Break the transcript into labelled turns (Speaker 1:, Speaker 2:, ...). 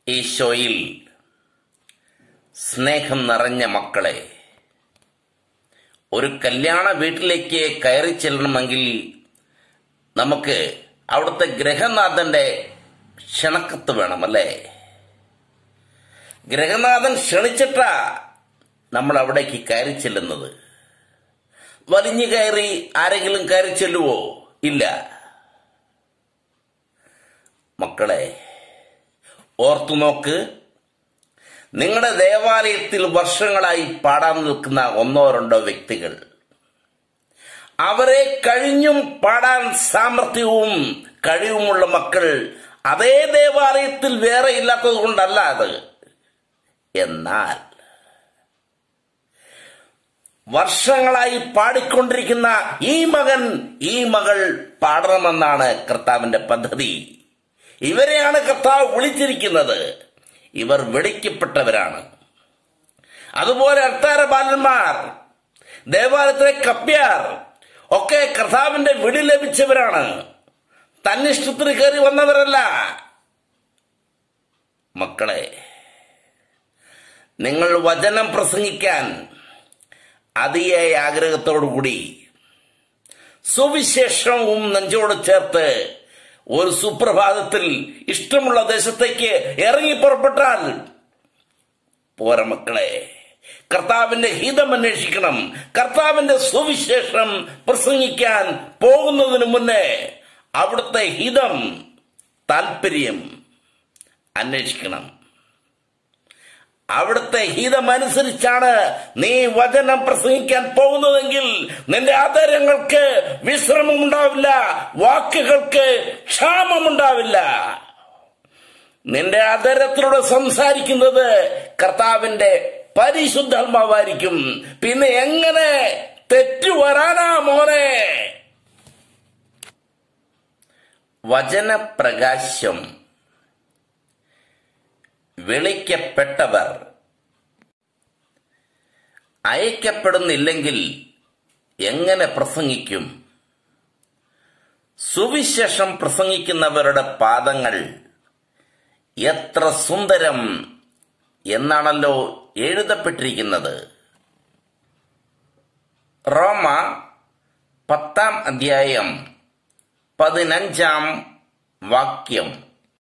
Speaker 1: ഈശോയിൽ സ്നേഹം നിറഞ്ഞ മക്കളെ ഒരു കല്യാണ വീട്ടിലേക്ക് കയറി ചെല്ലണമെങ്കിൽ നമുക്ക് അവിടുത്തെ ഗ്രഹനാഥന്റെ ക്ഷണക്കത്ത് വേണം അല്ലേ ഗ്രഹനാഥൻ ക്ഷണിച്ചിട്ടാ നമ്മൾ അവിടേക്ക് കയറി ചെല്ലുന്നത് വലിഞ്ഞു കയറി ആരെങ്കിലും കയറി ചെല്ലുവോ ഇല്ല മക്കളെ ഓർത്തു നോക്ക് നിങ്ങളുടെ ദേവാലയത്തിൽ വർഷങ്ങളായി പാടാൻ നിൽക്കുന്ന ഒന്നോ രണ്ടോ വ്യക്തികൾ അവരെ കഴിഞ്ഞും പാടാൻ സാമർഥ്യവും കഴിവുമുള്ള മക്കൾ അതേ ദേവാലയത്തിൽ വേറെ ഇല്ലാത്തത് കൊണ്ടല്ല അത് എന്നാൽ വർഷങ്ങളായി പാടിക്കൊണ്ടിരിക്കുന്ന ഈ മകൻ ഈ മകൾ പാടണമെന്നാണ് കർത്താവിന്റെ പദ്ധതി ഇവരെയാണ് കർത്താവ് വിളിച്ചിരിക്കുന്നത് ഇവർ വെടിക്കപ്പെട്ടവരാണ് അതുപോലെ അർത്താര ബാലന്മാർ ദേവാലയത്തിലെ കപ്പ്യാർ ഒക്കെ കർത്താവിന്റെ വിടി ലഭിച്ചവരാണ് തന്നിഷ്ടത്തിന് കയറി വന്നവരല്ല മക്കളെ നിങ്ങൾ വചനം പ്രസംഗിക്കാൻ അതിയായ ആഗ്രഹത്തോടുകൂടി സുവിശേഷവും നെഞ്ചോട് ചേർത്ത് ഒരു സുപ്രഭാതത്തിൽ ഇഷ്ടമുള്ള ദേശത്തേക്ക് ഇറങ്ങി പുറപ്പെട്ടാൽ പോര മക്കളെ കർത്താവിന്റെ ഹിതം അന്വേഷിക്കണം കർത്താവിന്റെ സുവിശേഷം പ്രസംഗിക്കാൻ പോകുന്നതിന് മുന്നേ അവിടുത്തെ ഹിതം താല്പര്യം അന്വേഷിക്കണം അവിടുത്തെ ഹിതമനുസരിച്ചാണ് നീ വചനം പ്രസംഗിക്കാൻ പോകുന്നതെങ്കിൽ നിന്റെ ആദരങ്ങൾക്ക് വിശ്രമമുണ്ടാവില്ല വാക്കുകൾക്ക് ക്ഷാമമുണ്ടാവില്ല നിന്റെ ആദരത്തിലൂടെ സംസാരിക്കുന്നത് കർത്താവിന്റെ പരിശുദ്ധാത്മാവായിരിക്കും പിന്നെ എങ്ങനെ തെറ്റു വരാനാ മോനെ വചനപ്രകാശം വിളിക്കപ്പെട്ടവർ അയക്കപ്പെടുന്നില്ലെങ്കിൽ എങ്ങനെ പ്രസംഗിക്കും സുവിശേഷം പ്രസംഗിക്കുന്നവരുടെ പാദങ്ങൾ എത്ര സുന്ദരം എന്നാണല്ലോ എഴുതപ്പെട്ടിരിക്കുന്നത് റോമ പത്താം അധ്യായം പതിനഞ്ചാം വാക്യം